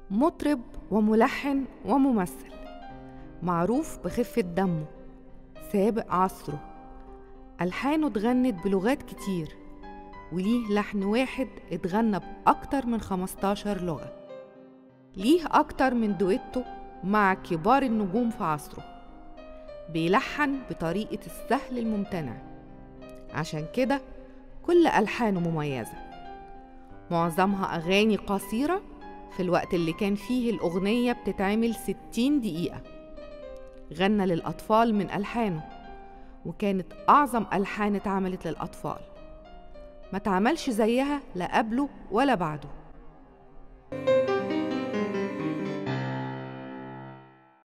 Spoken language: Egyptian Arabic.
مطرب وملحن وممثل معروف بخفة دمه سابق عصره ألحانه اتغنت بلغات كتير وليه لحن واحد اتغنى بأكتر من 15 لغة ليه أكتر من دويتو مع كبار النجوم في عصره بيلحن بطريقة السهل الممتنع عشان كده كل ألحانه مميزة معظمها أغاني قصيرة في الوقت اللي كان فيه الأغنية بتتعمل 60 دقيقة غنى للأطفال من ألحانه وكانت أعظم ألحان اتعملت للأطفال ما تعملش زيها لا قبله ولا بعده